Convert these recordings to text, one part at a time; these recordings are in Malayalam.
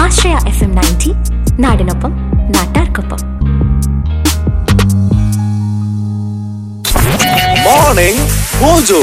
ആശ്രയ എഫ് എം നയൻറ്റി നാടിനൊപ്പം നാട്ടാർക്കൊപ്പം മോർണിംഗ് മോജോ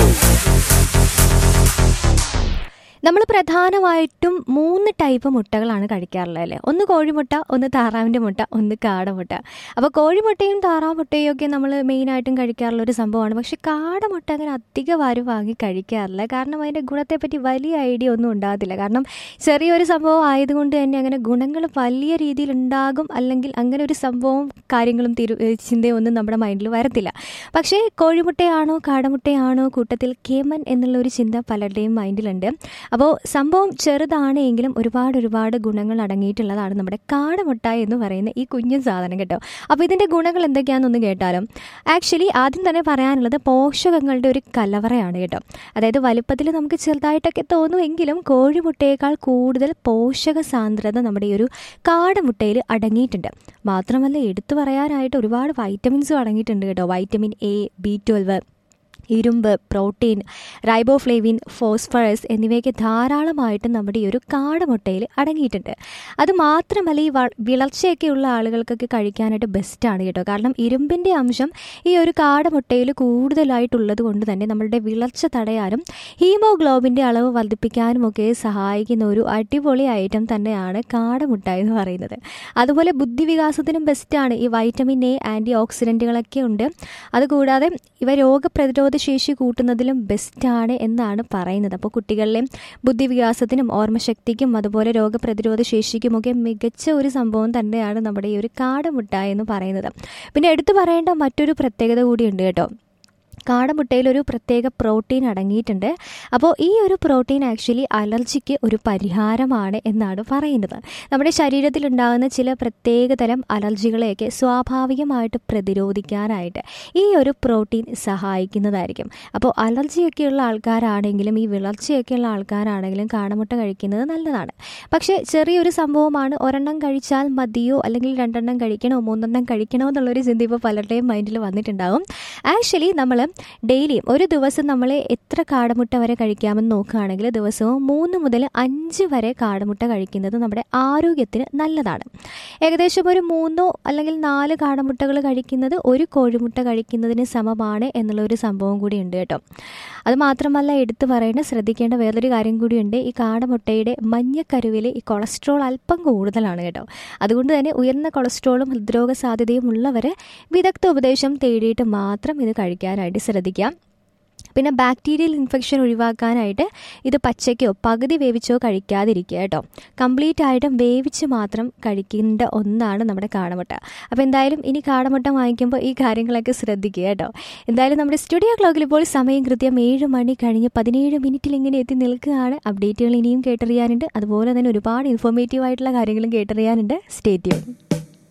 നമ്മൾ പ്രധാനമായിട്ടും മൂന്ന് ടൈപ്പ് മുട്ടകളാണ് കഴിക്കാറുള്ളത് അല്ലേ ഒന്ന് കോഴിമുട്ട ഒന്ന് താറാവിൻ്റെ മുട്ട ഒന്ന് കാടമുട്ട അപ്പോൾ കോഴിമുട്ടയും താറാവ് മുട്ടയും ഒക്കെ നമ്മൾ മെയിനായിട്ടും കഴിക്കാറുള്ള ഒരു സംഭവമാണ് പക്ഷേ കാടമുട്ട അങ്ങനെ അധികം ആരും വാങ്ങി കഴിക്കാറില്ല കാരണം അതിൻ്റെ ഗുണത്തെപ്പറ്റി വലിയ ഐഡിയ ഒന്നും ഉണ്ടാകത്തില്ല കാരണം ചെറിയൊരു സംഭവം ആയതുകൊണ്ട് തന്നെ അങ്ങനെ ഗുണങ്ങൾ വലിയ രീതിയിൽ ഉണ്ടാകും അല്ലെങ്കിൽ അങ്ങനെ ഒരു സംഭവം കാര്യങ്ങളും തിരു ഏഹ് ചിന്തയൊന്നും നമ്മുടെ മൈൻഡിൽ വരത്തില്ല പക്ഷേ കോഴിമുട്ടയാണോ കാടമുട്ടയാണോ കൂട്ടത്തിൽ കേമൻ എന്നുള്ള ഒരു ചിന്ത പലരുടെയും മൈൻഡിലുണ്ട് അപ്പോൾ സംഭവം ചെറുതാണ് എങ്കിലും ഒരുപാട് ഒരുപാട് ഗുണങ്ങൾ അടങ്ങിയിട്ടുള്ളതാണ് നമ്മുടെ കാടമുട്ട എന്ന് പറയുന്ന ഈ കുഞ്ഞൻ സാധനം കേട്ടോ അപ്പോൾ ഇതിൻ്റെ ഗുണങ്ങൾ എന്തൊക്കെയാണെന്നൊന്ന് കേട്ടാലും ആക്ച്വലി ആദ്യം തന്നെ പറയാനുള്ളത് പോഷകങ്ങളുടെ ഒരു കലവറയാണ് കേട്ടോ അതായത് വലുപ്പത്തിൽ നമുക്ക് ചെറുതായിട്ടൊക്കെ തോന്നുമെങ്കിലും കോഴിമുട്ടയേക്കാൾ കൂടുതൽ പോഷക സാന്ദ്രത നമ്മുടെ ഈ ഒരു കാടമുട്ടയിൽ അടങ്ങിയിട്ടുണ്ട് മാത്രമല്ല എടുത്തു പറയാനായിട്ട് ഒരുപാട് വൈറ്റമിൻസും അടങ്ങിയിട്ടുണ്ട് കേട്ടോ വൈറ്റമിൻ എ ബി ട്വൽവ് ഇരുമ്പ് പ്രോട്ടീൻ റൈബോഫ്ലേവിൻ ഫോസ്ഫറസ് എന്നിവയൊക്കെ ധാരാളമായിട്ട് നമ്മുടെ ഈ ഒരു കാടമുട്ടയിൽ അടങ്ങിയിട്ടുണ്ട് അത് മാത്രമല്ല ഈ വ- വിളർച്ചയൊക്കെയുള്ള ആളുകൾക്കൊക്കെ കഴിക്കാനായിട്ട് ബെസ്റ്റാണ് കേട്ടോ കാരണം ഇരുമ്പിൻ്റെ അംശം ഈ ഒരു കാടമുട്ടയിൽ കൂടുതലായിട്ടുള്ളത് കൊണ്ട് തന്നെ നമ്മളുടെ വിളർച്ച തടയാനും ഹീമോഗ്ലോബിൻ്റെ അളവ് വർദ്ധിപ്പിക്കാനും ഒക്കെ സഹായിക്കുന്ന ഒരു അടിപൊളി ഐറ്റം തന്നെയാണ് കാടമുട്ട എന്ന് പറയുന്നത് അതുപോലെ ബുദ്ധിവികാസത്തിനും ബെസ്റ്റാണ് ഈ വൈറ്റമിൻ എ ആൻറ്റി ഓക്സിഡൻറ്റുകളൊക്കെ ഉണ്ട് അതുകൂടാതെ ഇവ രോഗപ്രതിരോധ ശേഷി കൂട്ടുന്നതിലും ബെസ്റ്റാണ് എന്നാണ് പറയുന്നത് അപ്പോൾ കുട്ടികളിലെ ബുദ്ധിവികാസത്തിനും ഓർമ്മശക്തിക്കും അതുപോലെ രോഗപ്രതിരോധ ശേഷിക്കുമൊക്കെ മികച്ച ഒരു സംഭവം തന്നെയാണ് നമ്മുടെ ഈ ഒരു കാടമുട്ട എന്ന് പറയുന്നത് പിന്നെ എടുത്തു പറയേണ്ട മറ്റൊരു പ്രത്യേകത കൂടിയുണ്ട് കേട്ടോ കാടമുട്ടയിൽ ഒരു പ്രത്യേക പ്രോട്ടീൻ അടങ്ങിയിട്ടുണ്ട് അപ്പോൾ ഈ ഒരു പ്രോട്ടീൻ ആക്ച്വലി അലർജിക്ക് ഒരു പരിഹാരമാണ് എന്നാണ് പറയുന്നത് നമ്മുടെ ശരീരത്തിൽ ഉണ്ടാകുന്ന ചില പ്രത്യേകതരം അലർജികളെയൊക്കെ സ്വാഭാവികമായിട്ട് പ്രതിരോധിക്കാനായിട്ട് ഈ ഒരു പ്രോട്ടീൻ സഹായിക്കുന്നതായിരിക്കും അപ്പോൾ അലർജിയൊക്കെയുള്ള ആൾക്കാരാണെങ്കിലും ഈ വിളർച്ചയൊക്കെയുള്ള ആൾക്കാരാണെങ്കിലും കാടമുട്ട കഴിക്കുന്നത് നല്ലതാണ് പക്ഷേ ചെറിയൊരു സംഭവമാണ് ഒരെണ്ണം കഴിച്ചാൽ മതിയോ അല്ലെങ്കിൽ രണ്ടെണ്ണം കഴിക്കണോ മൂന്നെണ്ണം കഴിക്കണോ എന്നുള്ളൊരു ചിന്ത ഇപ്പോൾ പലരുടെയും മൈൻഡിൽ വന്നിട്ടുണ്ടാകും ആക്ച്വലി നമ്മൾ ഡെയിലിയും ഒരു ദിവസം നമ്മൾ എത്ര കാടമുട്ട വരെ കഴിക്കാമെന്ന് നോക്കുകയാണെങ്കിൽ ദിവസവും മൂന്ന് മുതൽ അഞ്ച് വരെ കാടമുട്ട കഴിക്കുന്നത് നമ്മുടെ ആരോഗ്യത്തിന് നല്ലതാണ് ഏകദേശം ഒരു മൂന്നോ അല്ലെങ്കിൽ നാല് കാടമുട്ടകൾ കഴിക്കുന്നത് ഒരു കോഴിമുട്ട കഴിക്കുന്നതിന് സമമാണ് എന്നുള്ള ഒരു സംഭവം കൂടി ഉണ്ട് കേട്ടോ അത് മാത്രമല്ല എടുത്തു പറയേണ്ട ശ്രദ്ധിക്കേണ്ട വേറൊരു കാര്യം കൂടിയുണ്ട് ഈ കാടമുട്ടയുടെ മഞ്ഞക്കരുവിൽ ഈ കൊളസ്ട്രോൾ അല്പം കൂടുതലാണ് കേട്ടോ അതുകൊണ്ട് തന്നെ ഉയർന്ന കൊളസ്ട്രോളും ഹൃദ്രോഗ സാധ്യതയും ഉള്ളവർ വിദഗ്ധ ഉപദേശം തേടിയിട്ട് മാത്രം ഇത് കഴിക്കാനായിട്ട് ശ്രദ്ധിക്കാം പിന്നെ ബാക്ടീരിയൽ ഇൻഫെക്ഷൻ ഒഴിവാക്കാനായിട്ട് ഇത് പച്ചയ്ക്കോ പകുതി വേവിച്ചോ കഴിക്കാതിരിക്കുക കേട്ടോ കംപ്ലീറ്റ് ആയിട്ടും വേവിച്ച് മാത്രം കഴിക്കേണ്ട ഒന്നാണ് നമ്മുടെ കാടമുട്ട അപ്പോൾ എന്തായാലും ഇനി കാടമുട്ട വാങ്ങിക്കുമ്പോൾ ഈ കാര്യങ്ങളൊക്കെ ശ്രദ്ധിക്കുക കേട്ടോ എന്തായാലും നമ്മുടെ സ്റ്റുഡിയോ ക്ലോക്കിൽ ഇപ്പോൾ സമയം കൃത്യം ഏഴ് മണി കഴിഞ്ഞ് പതിനേഴ് മിനിറ്റിൽ ഇങ്ങനെ എത്തി നിൽക്കുകയാണ് അപ്ഡേറ്റുകൾ ഇനിയും കേട്ടറിയാനുണ്ട് അതുപോലെ തന്നെ ഒരുപാട് ഇൻഫോർമേറ്റീവ് ആയിട്ടുള്ള കാര്യങ്ങളും കേട്ടറിയാനുണ്ട് സ്റ്റേറ്റ് ചെയ്യും